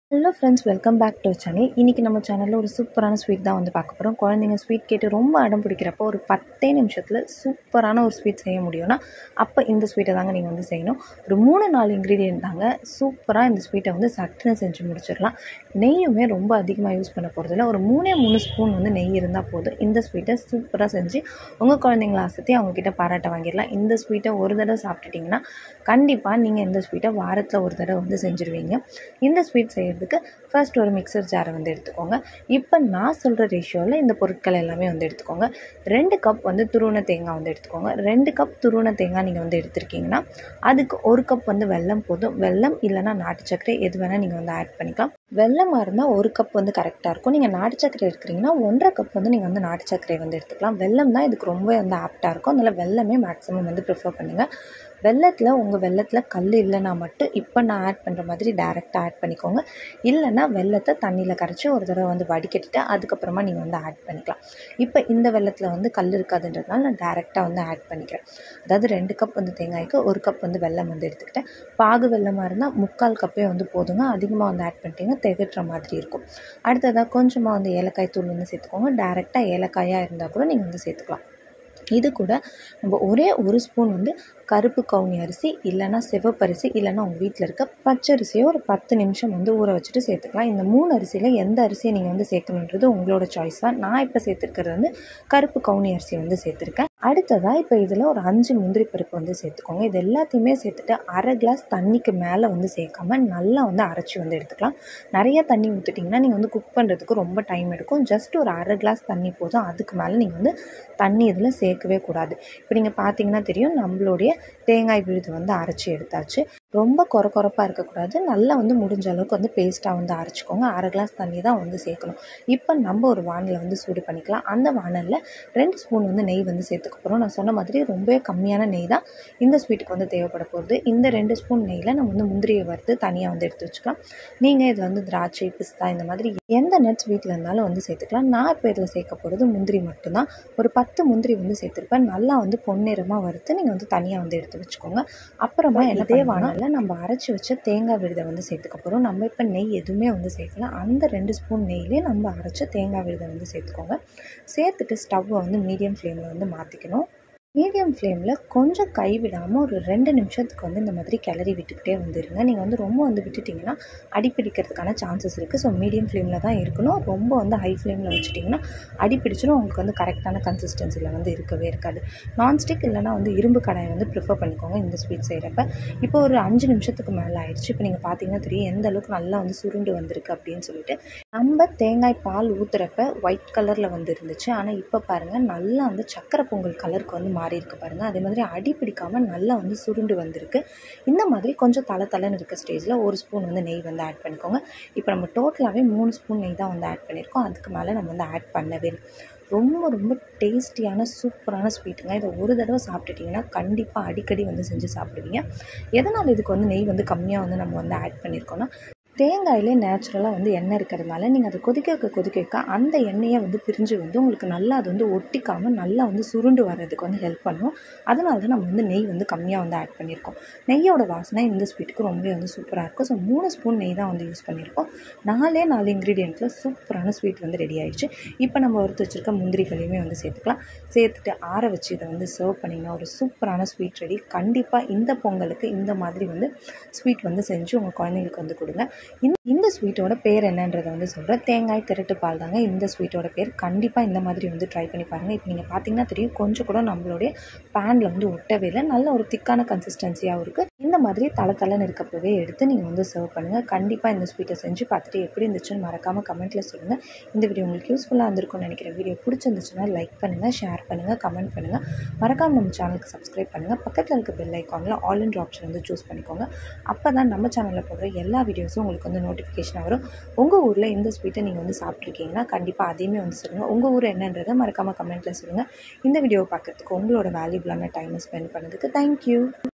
hello friends welcome back to channel இன்றைக்கி நம்ம சேனலில் ஒரு சூப்பரான ஸ்வீட் தான் வந்து பார்க்க போகிறோம் குழந்தைங்க ஸ்வீட் கேட்டு ரொம்ப அடம் பிடிக்கிறப்போ ஒரு பத்தே நிமிஷத்தில் சூப்பரான ஒரு ஸ்வீட் செய்ய முடியும்னா அப்போ இந்த ஸ்வீட்டை தாங்க நீங்கள் வந்து செய்யணும் ஒரு மூணு நாலு இன்க்ரீடியன்ட் தாங்க சூப்பராக இந்த ஸ்வீட்டை வந்து சட்டுன்னு செஞ்சு முடிச்சிடலாம் நெய்யுமே ரொம்ப அதிகமாக யூஸ் பண்ண போகிறதில்ல ஒரு மூணே மூணு ஸ்பூன் வந்து நெய் இருந்தால் போதும் இந்த ஸ்வீட்டை சூப்பராக செஞ்சு உங்கள் குழந்தைங்கள அசத்தி அவங்கக்கிட்ட பாராட்ட வாங்கிடலாம் இந்த ஸ்வீட்டை ஒரு தடவை சாப்பிட்டுட்டிங்கன்னா கண்டிப்பாக நீங்கள் இந்த ஸ்வீட்டை வாரத்தில் ஒரு தடவை வந்து செஞ்சுருவீங்க இந்த ஸ்வீட் செய்யறதுக்கு ஃபர்ஸ்ட் ஒரு மிக்சர் ஜாரை வந்து எடுத்துக்கோங்க இப்போ நான் சொல்கிற ரேஷியோவில் இந்த பொருட்கள் எல்லாமே வந்து எடுத்துக்கோங்க ரெண்டு கப் வந்து துருவன தேங்காய் வந்து எடுத்துக்கோங்க ரெண்டு கப் துருவன தேங்காய் நீங்கள் வந்து எடுத்திருக்கீங்கன்னா அதுக்கு ஒரு கப் வந்து வெல்லம் போதும் வெல்லம் இல்லைனா நாட்டு சர்க்கரை எது வேணால் நீங்கள் வந்து ஆட் பண்ணிக்கலாம் வெல்லமாக இருந்தால் ஒரு கப் வந்து கரெக்டாக இருக்கும் நீங்கள் நாட்டு சர்க்கரை எடுக்கிறீங்கன்னா ஒன்றரை கப் வந்து நீங்கள் வந்து நாட்டு சர்க்கரை வந்து எடுத்துக்கலாம் வெல்லம் தான் இதுக்கு ரொம்ப வந்து ஆப்டாக இருக்கும் அதனால் வெல்லமே மேக்ஸிமம் வந்து ப்ரிஃபர் பண்ணுங்கள் வெள்ளத்தில் உங்கள் வெள்ளத்தில் கல் இல்லைனா மட்டும் இப்போ நான் ஆட் பண்ணுற மாதிரி டேரெக்டாக ஆட் பண்ணிக்கோங்க இல்லைன்னா வெள்ளத்தை தண்ணியில் கரைச்சி ஒரு தடவை வந்து வடிகட்டிட்டு அதுக்கப்புறமா நீங்கள் வந்து ஆட் பண்ணிக்கலாம் இப்போ இந்த வெள்ளத்தில் வந்து கல் இருக்காதுன்றதுனால நான் டேரெக்டாக வந்து ஆட் பண்ணிக்கிறேன் அதாவது ரெண்டு கப் வந்து தேங்காய்க்கு ஒரு கப் வந்து வெல்லம் வந்து எடுத்துக்கிட்டேன் பாகு வெல்லமாக இருந்தால் முக்கால் கப்பே வந்து போதுங்க அதிகமாக வந்து ஆட் பண்ணிட்டீங்கன்னா திகட்டுற மாதிரி இருக்கும் அடுத்ததாக கொஞ்சமாக வந்து ஏலக்காய் தூள் வந்து சேர்த்துக்கோங்க டேரெக்டாக ஏலக்காயாக இருந்தால் கூட நீங்கள் வந்து சேர்த்துக்கலாம் இது கூட நம்ம ஒரே ஒரு ஸ்பூன் வந்து கருப்பு கவுனி அரிசி இல்லைனா சிவப்பரிசி இல்லைனா உங்கள் வீட்டில் இருக்க பச்சரிசியை ஒரு பத்து நிமிஷம் வந்து ஊற வச்சுட்டு சேர்த்துக்கலாம் இந்த மூணு அரிசியில் எந்த அரிசியை நீங்கள் வந்து சேர்க்கணுன்றது உங்களோட சாய்ஸ் தான் நான் இப்போ சேர்த்துருக்கிறது வந்து கருப்பு கவுனி அரிசி வந்து சேர்த்துருக்கேன் அடுத்ததாக இப்போ இதில் ஒரு அஞ்சு முந்திரி பருப்பு வந்து சேர்த்துக்கோங்க இது எல்லாத்தையுமே சேர்த்துட்டு அரை கிளாஸ் தண்ணிக்கு மேலே வந்து சேர்க்காம நல்லா வந்து அரைச்சி வந்து எடுத்துக்கலாம் நிறைய தண்ணி ஊற்றிட்டிங்கன்னா நீங்கள் வந்து குக் பண்ணுறதுக்கு ரொம்ப டைம் எடுக்கும் ஜஸ்ட் ஒரு அரை கிளாஸ் தண்ணி போதும் அதுக்கு மேலே நீங்கள் வந்து தண்ணி இதில் சேர்க்கவே கூடாது இப்போ நீங்கள் பார்த்தீங்கன்னா தெரியும் நம்மளுடைய தேங்காய் விழுது வந்து அரைச்சி எடுத்தாச்சு ரொம்ப கொர கொரப்பாக இருக்கக்கூடாது நல்லா வந்து முடிஞ்ச அளவுக்கு வந்து பேஸ்ட்டாக வந்து அரைச்சிக்கோங்க அரை கிளாஸ் தண்ணி தான் வந்து சேர்க்கணும் இப்போ நம்ம ஒரு வானலை வந்து சூடு பண்ணிக்கலாம் அந்த வானலில் ரெண்டு ஸ்பூன் வந்து நெய் வந்து சேர்த்துக்க போகிறோம் நான் சொன்ன மாதிரி ரொம்பவே கம்மியான நெய் தான் இந்த ஸ்வீட்டுக்கு வந்து தேவைப்பட போகுது இந்த ரெண்டு ஸ்பூன் நெய்யில் நம்ம வந்து முந்திரியை வறுத்து தனியாக வந்து எடுத்து வச்சுக்கலாம் நீங்கள் இதில் வந்து திராட்சை பிஸ்தா இந்த மாதிரி எந்த நட்ஸ் வீட்டில் இருந்தாலும் வந்து சேர்த்துக்கலாம் நான் இப்போ இதில் சேர்க்க போகிறது முந்திரி மட்டும்தான் ஒரு பத்து முந்திரி வந்து சேர்த்துருப்பேன் நல்லா வந்து பொன்னிறமாக வறுத்து நீங்கள் வந்து தனியாக வந்து எடுத்து வச்சுக்கோங்க அப்புறமா இதே வானலில் நம்ம அரைச்சி வச்ச தேங்காய் விழுதை வந்து சேர்த்துக்க போகிறோம் நம்ம இப்போ நெய் எதுவுமே வந்து சேர்க்கல அந்த ரெண்டு ஸ்பூன் நெய்லேயே நம்ம அரைச்ச தேங்காய் விழுதை வந்து சேர்த்துக்கோங்க சேர்த்துட்டு ஸ்டவ்வை வந்து மீடியம் ஃப்ளேமில் வந்து மாற்றிக்கணும் மீடியம் ஃப்ளேமில் கொஞ்சம் கை விடாமல் ஒரு ரெண்டு நிமிஷத்துக்கு வந்து இந்த மாதிரி கிளறி விட்டுக்கிட்டே வந்துடுங்க நீங்கள் வந்து ரொம்ப வந்து விட்டுட்டிங்கன்னா அடிப்பிடிக்கிறதுக்கான சான்சஸ் இருக்குது ஸோ மீடியம் ஃப்ளேமில் தான் இருக்கணும் ரொம்ப வந்து ஹை ஃப்ளேமில் வச்சுட்டிங்கன்னா அடிப்பிடிச்சிடும் உங்களுக்கு வந்து கரெக்டான கன்சிஸ்டன்சியில் வந்து இருக்கவே இருக்காது நான்ஸ்டிக் இல்லைனா வந்து இரும்பு கடாயை வந்து ப்ரிஃபர் பண்ணிக்கோங்க இந்த ஸ்வீட் செய்கிறப்ப இப்போ ஒரு அஞ்சு நிமிஷத்துக்கு மேலே ஆயிடுச்சு இப்போ நீங்கள் பார்த்தீங்கன்னா தெரியும் எந்த அளவுக்கு நல்லா வந்து சுருண்டு வந்திருக்கு அப்படின்னு சொல்லிட்டு நம்ம தேங்காய் பால் ஊற்றுறப்ப ஒயிட் கலரில் வந்து இருந்துச்சு ஆனால் இப்போ பாருங்கள் நல்லா வந்து சக்கரை பொங்கல் கலருக்கு வந்து மாறி இருக்கு பாருங்கள் அதே மாதிரி அடி பிடிக்காமல் நல்லா வந்து சுருண்டு வந்திருக்கு இந்த மாதிரி கொஞ்சம் தலை தலைன்னு இருக்க ஸ்டேஜில் ஒரு ஸ்பூன் வந்து நெய் வந்து ஆட் பண்ணிக்கோங்க இப்போ நம்ம டோட்டலாகவே மூணு ஸ்பூன் நெய் தான் வந்து ஆட் பண்ணியிருக்கோம் அதுக்கு மேலே நம்ம வந்து ஆட் பண்ணவே ரொம்ப ரொம்ப டேஸ்டியான சூப்பரான ஸ்வீட்டுங்க இதை ஒரு தடவை சாப்பிட்டுட்டிங்கன்னா கண்டிப்பாக அடிக்கடி வந்து செஞ்சு சாப்பிடுவீங்க எதனால் இதுக்கு வந்து நெய் வந்து கம்மியாக வந்து நம்ம வந்து ஆட் பண்ணியிருக்கோன்னா தேங்காயிலே நேச்சுரலாக வந்து எண்ணெய் இருக்கிறதுனால நீங்கள் அதை கொதிக்க வைக்க கொதிக்க வைக்க அந்த எண்ணெயை வந்து பிரிஞ்சு வந்து உங்களுக்கு நல்லா அது வந்து ஒட்டிக்காமல் நல்லா வந்து சுருண்டு வர்றதுக்கு வந்து ஹெல்ப் பண்ணும் அதனால தான் நம்ம வந்து நெய் வந்து கம்மியாக வந்து ஆட் பண்ணியிருக்கோம் நெய்யோட வாசனை இந்த ஸ்வீட்டுக்கு ரொம்பவே வந்து சூப்பராக இருக்கும் ஸோ மூணு ஸ்பூன் நெய் தான் வந்து யூஸ் பண்ணியிருக்கோம் நாலே நாலு இன்க்ரீடியண்ட்டில் சூப்பரான ஸ்வீட் வந்து ரெடி ஆயிடுச்சு இப்போ நம்ம வறுத்து வச்சுருக்க முந்திரிகளையுமே வந்து சேர்த்துக்கலாம் சேர்த்துட்டு ஆற வச்சு இதை வந்து சர்வ் பண்ணிங்கன்னா ஒரு சூப்பரான ஸ்வீட் ரெடி கண்டிப்பாக இந்த பொங்கலுக்கு இந்த மாதிரி வந்து ஸ்வீட் வந்து செஞ்சு உங்கள் குழந்தைங்களுக்கு வந்து கொடுங்க இந்த ஸ்வீட்டோட பேர் என்னன்றதை வந்து சொல்கிறேன் தேங்காய் திரட்டு பால் தாங்க இந்த ஸ்வீட்டோட பேர் கண்டிப்பாக இந்த மாதிரி வந்து ட்ரை பண்ணி பாருங்கள் இப்போ நீங்கள் பார்த்தீங்கன்னா தெரியும் கொஞ்சம் கூட நம்மளுடைய பேனில் வந்து ஒட்டவே இல்லை நல்ல ஒரு திக்கான கன்சிஸ்டன்சியாகவும் இருக்குது இந்த மாதிரி தலை தலைன்னு இருக்கப்பவே எடுத்து நீங்கள் வந்து சர்வ் பண்ணுங்கள் கண்டிப்பாக இந்த ஸ்வீட்டை செஞ்சு பார்த்துட்டு எப்படி இருந்துச்சுன்னு மறக்காமல் கமெண்ட்டில் சொல்லுங்கள் இந்த வீடியோ உங்களுக்கு யூஸ்ஃபுல்லாக இருந்திருக்கும்னு நினைக்கிறேன் வீடியோ பிடிச்சிருந்துச்சுன்னா லைக் பண்ணுங்கள் ஷேர் பண்ணுங்கள் கமெண்ட் பண்ணுங்கள் மறக்காமல் நம்ம சேனலுக்கு சப்ஸ்கிரைப் பண்ணுங்கள் பக்கத்தில் இருக்க பெல் ஐக்கானில் ஆல் இன் ஆப்ஷன் வந்து சூஸ் பண்ணிக்கோங்க அப்போ தான் நம்ம சேனலில் போடுற எல்லா வீடியோஸும் உங்களுக்கு வந்து நோட்டிஃபிகேஷன் வரும் உங்கள் ஊரில் இந்த ஸ்வீட்டை நீங்கள் வந்து சாப்பிட்ருக்கீங்கன்னா கண்டிப்பாக அதையுமே வந்து சொல்லுங்கள் உங்கள் ஊர் என்னன்றதை மறக்காமல் கமெண்ட்டில் சொல்லுங்கள் இந்த வீடியோவை பார்க்குறதுக்கு உங்களோட வேல்யூபிளான டைமை ஸ்பெண்ட் பண்ணதுக்கு தேங்க்யூ